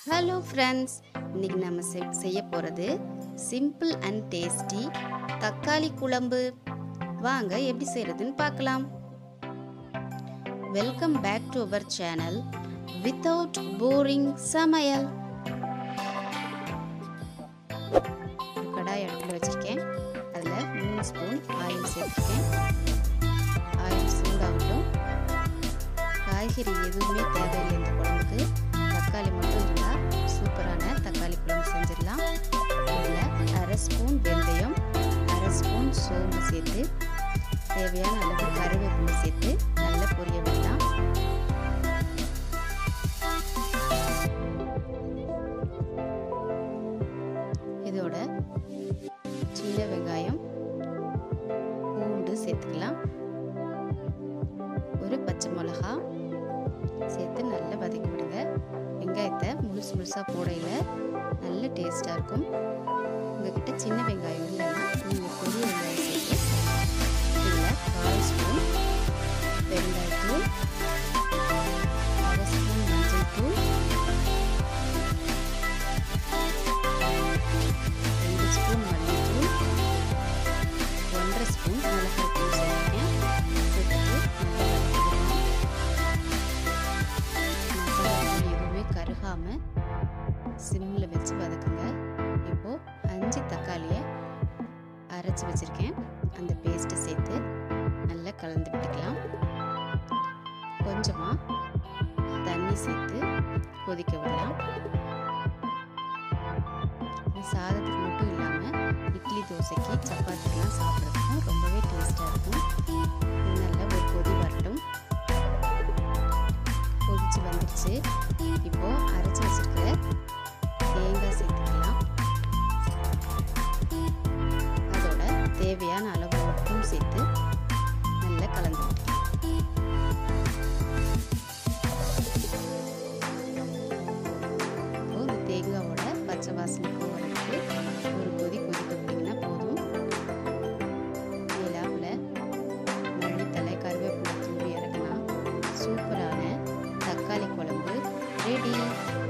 hello friends இன்னைக்கு நம்ம செ- செய்ய போகிறது சிம்பிள் அண்ட் டேஸ்டி தக்காளி குழம்பு வாங்க எப்படி செய்கிறதுன்னு பார்க்கலாம் welcome back to our channel without boring சமையல் ஒரு கடாய் அடுப்பில் வச்சுருக்கேன் அதில் மூணு ஸ்பூன் ஆயில் சேர்த்துருக்கேன் ஆயில் சூடாகட்டும் காய்கறி எதுவுமே தேவையில்லை இந்த குழம்புக்கு தக்காளி மட்டும் இருந்தால் சூப்பரான தக்காளி குழம்பு செஞ்சிடலாம் இதில் அரை ஸ்பூன் வெந்தயம் அரை ஸ்பூன் சோம்பு சேர்த்து தேவையான அளவு கருவேப்பிலை சேர்த்து நல்லா பொரிய விடலாம் இதோட சின்ன வெங்காயம் பூண்டு சேர்த்துக்கலாம் ஒரு பச்சை மிளகா சேர்த்து நல்லா வதக்கி விடுங்க வெங்காயத்தை முழுசு முழுசாக போடையில் நல்ல டேஸ்ட்டாக இருக்கும் உங்ககிட்ட சின்ன வெங்காயம் இல்லைன்னா நீங்கள் பெரிய வெங்காயம் சேர்த்து இதில் கால் ஸ்பூன் பெருங்காயத்தூள் அரை ஸ்பூன் மஞ்சள் தூள் ரெண்டு ஸ்பூன் மல்லித்தூள் ஒன்றரை ஸ்பூன் மிளகாய் தூள் சேர்த்துக்கேன் சேர்த்துட்டு நல்லா வதக்கிடலாம் மசாலா தூள் எதுவுமே கருகாமல் சிம்மில் வச்சு வதக்குங்க இப்போது அஞ்சு தக்காளியை அரைச்சி வச்சுருக்கேன் அந்த பேஸ்ட்டை சேர்த்து நல்லா கலந்து விட்டுக்கலாம் கொஞ்சமாக தண்ணி சேர்த்து கொதிக்க விடலாம் இது சாதத்துக்கு மட்டும் இல்லாமல் இட்லி தோசைக்கு சப்பாத்திக்கெலாம் சாப்பிட்றதுக்கும் ரொம்பவே டேஸ்ட்டாக இருக்கும் இது நல்லா ஒரு கொதி வரட்டும் கொதிச்சு வந்துடுச்சு இப்போ அரைச்சி வச்சிருக்கிற தேங்காய் சேர்த்துக்கலாம் அதோட தேவையான அளவு உப்பும் சேர்த்து நல்லா கலந்து விட்டுக்கலாம் இப்போ இந்த தேங்காவோட பச்சை வாசனை போகிறதுக்கு ஒரு கொதி கொதிக்க விட்டிங்கன்னா போதும் நிலாவில் மல்லித்தலை கருவேப்பிலை தூவி இறக்குனா சூப்பரான தக்காளி குழம்பு ரெடி